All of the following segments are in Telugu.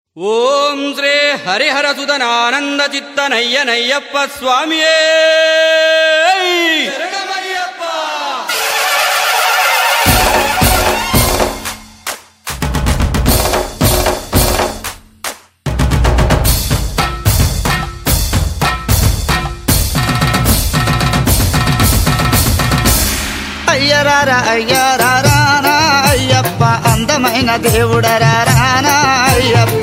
ఓం శ్రీ హరిహరసుదనానంద చిత్తనయ్యనయ్యప్ప స్వామియే అయ్యరారా అయ్యారానా అయ్యప్ప అందమైన దేవుడరా రానా అయ్యప్ప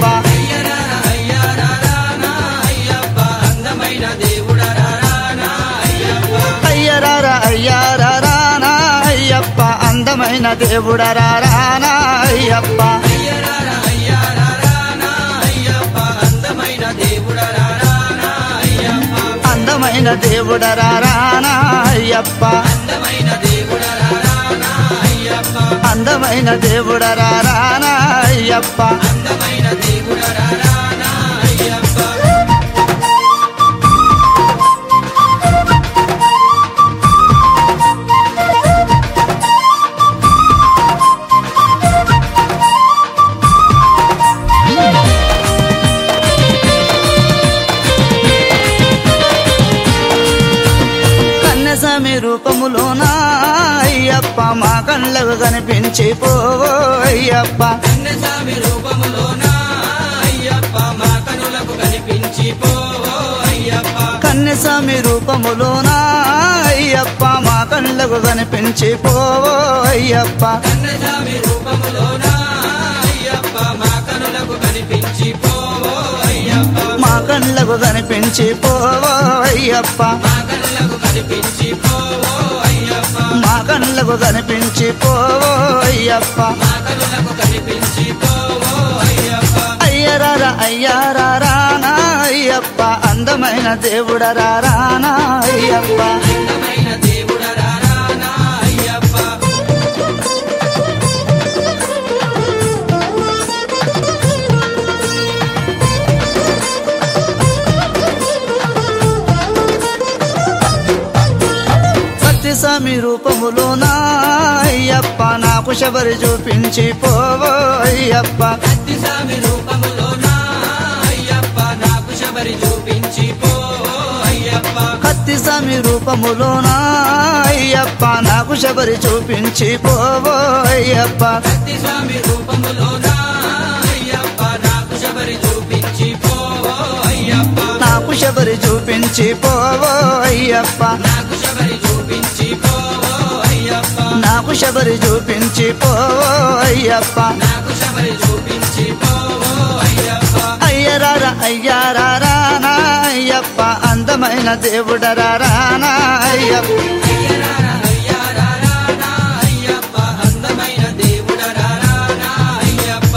అయ్యరారా అయ్యారానా అయ్యప్ప అందమైన దేవుడరా రానా అయ్యప్ప అందమైన దేవుడరా రానా అయ్యప్ప అందమైన దేవుడరా రానా అయ్యప్ప కన్నస్వామి రూపములోనా అయ్యప్ప మా కళ్ళకు కనిపించి పోవో అయ్యప్ప కన్నస్వామి రూపములోన అయ్యప్ప మా కనులకు కనిపించి పోవో అయ్యప్ప కన్నస్వామి రూపములోనా అయ్యప్ప మా కళ్ళకు కనిపించి పోవో అయ్యప్ప కన్నస్వామి రూపములోన అయ్యప్ప మా కనులకు కనిపించి పోవో అయ్యప్ప మా కళ్ళకు కనిపించి పోవో అయ్యప్ప మా కనులకు కనిపించి పోవో అయ్యప్ప మా కళ్ళకు కనిపించి పోవో అయ్యప్ప మా కనులకు కనిపించి పోవో అయ్యప్ప అయ్యరారా అయ్యారానా అయ్యప్ప అందమైన దేవుడరా రానా అయ్యప్ప అందమైన దేవుడరా రానా అయ్యప్ప సత్యస్వామి రూపములోనా అయ్యప్ప నాకు శబరి చూపించి పోవో అయ్యప్ప అత్తిస్వామి రూపములోన అయ్యప్ప నాకు శబరి చూపించి పోవో అయ్యప్ప కత్తిస్వామి రూపములోనా అయ్యప్ప నాకు శబరి చూపించి పోవో అయ్యప్ప అత్తిస్వామి రూపములోన అయ్యప్ప నాకు శబరి చూపించి పోవో అయ్యప్ప నాకు శబరి చూపించి పోవో అయ్యప్ప నాకు శబరి చూపించి పోవో అయ్యప్ప నాకు శబరి చూపించి పోవో అయ్యప్ప నాకు శబరి చూపించి పోవో అయ్యప్ప అయ్యరారా అయ్యారానా అయ్యప్ప అందమైన దేవుడరా రానా అయ్యప్ప అయ్యరారా అయ్యారా రానా అయ్యప్ప అందమైన దేవుడరా రానా అయ్యప్ప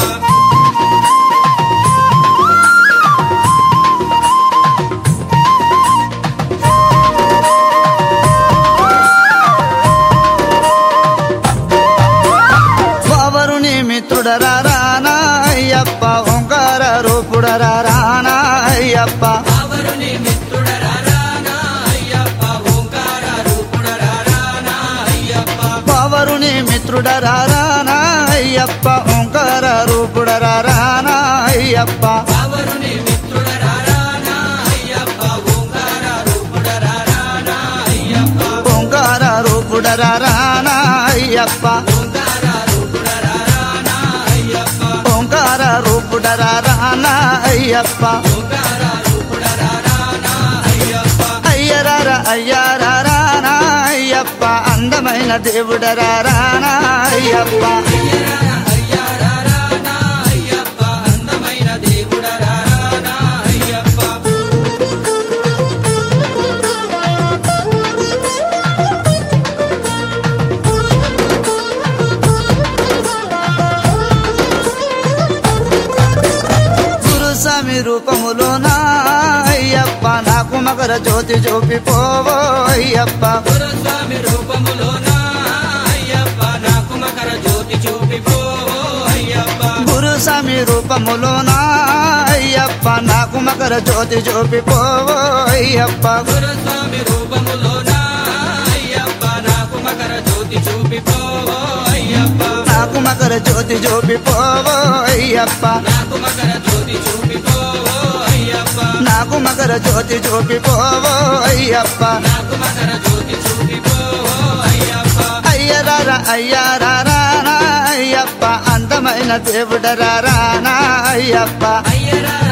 వావరుని మిత్రుడరా రానా అయ్యప్ప ఓంకార రూపుడరా రానా అయ్యప్ప అవరుని మిత్రుడరా రానా అయ్యప్ప ఓంకార రూపుడరా రానా అయ్యప్ప వావరుని మిత్రుడరా రానా అయ్యప్ప ఓంకార రూపుడరా రానా అయ్యప్ప అవరుని మిత్రుడరా రానా అయ్యప్ప ఓంకార రూపుడరా రానా అయ్యప్ప ఓంకార రూపుడరా రానా అయ్యప్ప ఓంకార రూపుడరా రానా అయ్యప్ప ఓంకార రూపుడరా రానా అయ్యప్ప ఓంకార రూపుడరా రానా అయ్యప్ప అయ్యరారా అయ్యారానా అయ్యప్ప అందమైన దేవుడరా రానా అయ్యప్ప అయ్యరారా అయ్యారా రానా అయ్యప్ప అందమైన దేవుడరా రానా అయ్యప్ప గురుస్వామి రూపములోనా అయ్యప్ప నాకు మకర జ్యోతి చూపి పోవో అయ్యప్ప గురుస్వామి రూపములోన అయ్యప్ప నాకు మకర జ్యోతి చూపి పోవో అయ్యప్ప గురుస్వామి రూపములోనా అయ్యప్ప నాకు మకర జ్యోతి చూపి పోవో అయ్యప్ప గురుస్వామి రూపములోన అయ్యప్ప నాకు మకర జ్యోతి జ్యోతి చూపిపోవో అయ్యప్ప నాకు మకర జ్యోతి చూపిపోవో అయ్యప్ప నాకు మకర జ్యోతి చూపిపోవో అయ్యప్ప నాకు మకర జ్యోతి చూపిపోవో అయ్యప్ప నాకు మకర జ్యోతి చూపిపోవో అయ్యప్ప అయ్యరారా అయ్యారారా అయ్యప్ప అందమైన దేవుడరారా అయ్యప్ప అయ్యరా